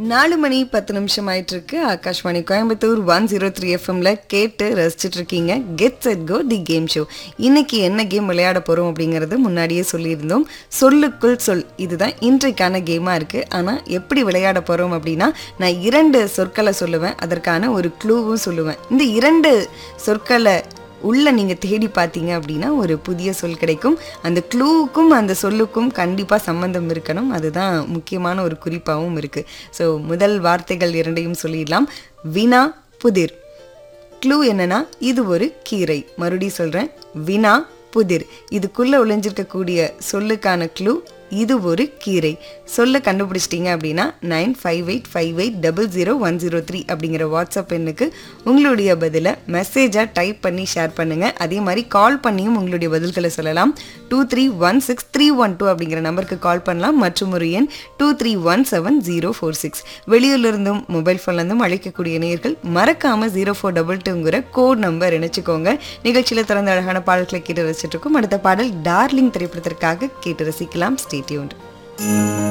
நாலு மணி பத்து நிமிஷம் ஆயிட்டு இருக்கு Akashvani Coimbatore one zero three எஃப்எம்ல கேட்டு ரசிச்சிட்டு இருக்கீங்க get set go the game show இன்னைக்கு என்ன கேம் விளையாட போறோம் அப்படிங்கறது முன்னாடியே சொல்லியிருந்தோம் சொல்லுக்குள் சொல் இதுதான் இன்றைக்கான கேமா இருக்கு ஆனா எப்படி விளையாட போறோம் அப்படின்னா நான் இரண்டு சொற்களை சொல்லுவேன் அதற்கான ஒரு க்ளூவும் சொல்லுவேன் இந்த இரண்டு சொற்களை உள்ள நீங்க தேடி பார்த்தீங்க அப்படின்னா ஒரு புதிய சொல் கிடைக்கும் அந்த க்ளூவுக்கும் அந்த சொல்லுக்கும் கண்டிப்பா சம்பந்தம் இருக்கணும் அதுதான் முக்கியமான ஒரு குறிப்பாகவும் இருக்கு ஸோ முதல் வார்த்தைகள் இரண்டையும் சொல்லிடலாம் வினா புதிர் க்ளூ என்னன்னா இது ஒரு கீரை மறுபடியும் சொல்றேன் வினா புதிர் இதுக்குள்ள ஒளிஞ்சிருக்கக்கூடிய சொல்லுக்கான க்ளூ இது ஒரு கீரை சொல்ல கண்டுபிடிச்சிட்டீங்க அப்படின்னா nine five eight five eight double zero one zero three அப்படிங்கிற வாட்ஸ்அப் எண்ணுக்கு உங்களுடைய பதிலை மெசேஜாக டைப் பண்ணி ஷேர் பண்ணுங்கள் அதே மாதிரி கால் பண்ணியும் உங்களுடைய பதில்களை சொல்லலாம் two three one six three one two அப்படிங்கிற நம்பருக்கு கால் பண்ணலாம் மற்றும் ஒரு எண் two three one seven zero four six வெளியூர்லேருந்தும் மொபைல் ஃபோன்லேருந்தும் அழைக்கக்கூடிய நேயர்கள் மறக்காமல் ஜீரோ ஃபோர் டபுள் டூங்கிற கோட் நம்பர் இணைச்சிக்கோங்க நிகழ்ச்சியில் திறந்த அழகான பாடல்களை கேட்டு ரசிச்சிட்டு இருக்கோம் அடுத்த பாடல் டார்லிங் திரைப்படத்திற்காக கேட்டு ரசிக்கலாம் ஸ்டேட்யூன்